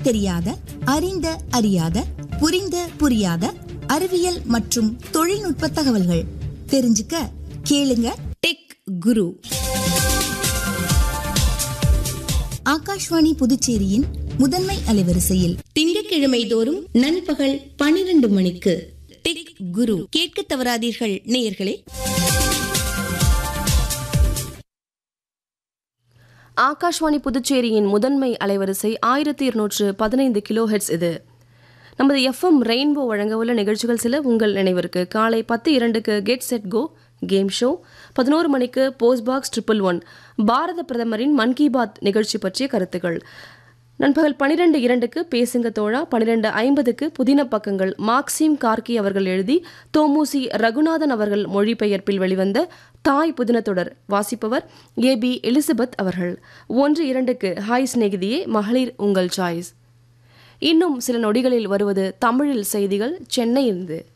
தெரியாத அறிந்த அறியாத புரிந்த புரியாத அறிவியல் மற்றும் தொழில்நுட்ப தகவல்கள் தெரிஞ்சுக்க கேளுங்க டெக் குரு ஆகாஷ்வாணி புதுச்சேரியின் முதன்மை அலைவரிசையில் திங்கட்கிழமை தோறும் நண்பகல் பனிரெண்டு மணிக்கு டெக் குரு கேட்க தவறாதீர்கள் நேயர்களே ஆகாஷ்வாணி புதுச்சேரியின் முதன்மை அலைவரிசை ஆயிரத்தி இருநூற்று பதினைந்து கிலோ ஹெட்ஸ் இது நமது எஃப்எம் ரெயின்போ வழங்க உள்ள நிகழ்ச்சிகள் சில உங்கள் நினைவிற்கு காலை பத்து இரண்டுக்கு get set go game show பதினோரு மணிக்கு போஸ்ட் பாக்ஸ் ட்ரிபிள் ஒன் பாரத பிரதமரின் மன் கி பாத் நிகழ்ச்சி பற்றிய கருத்துக்கள் நண்பகல் பனிரெண்டு இரண்டுக்கு பேசுங்க தோழா பனிரெண்டு ஐம்பதுக்கு புதின பக்கங்கள் மார்க்சிம் கார்கி அவர்கள் எழுதி தோமுசி ரகுநாதன் அவர்கள் மொழிபெயர்ப்பில் வெளிவந்த தாய் புதின தொடர் வாசிப்பவர் ஏ பி எலிசபெத் அவர்கள் ஒன்று இரண்டுக்கு ஹாய் சிநேகிதியே மகளிர் உங்கள் சாய்ஸ் இன்னும் சில நொடிகளில் வருவது தமிழில் செய்திகள் சென்னையிலிருந்து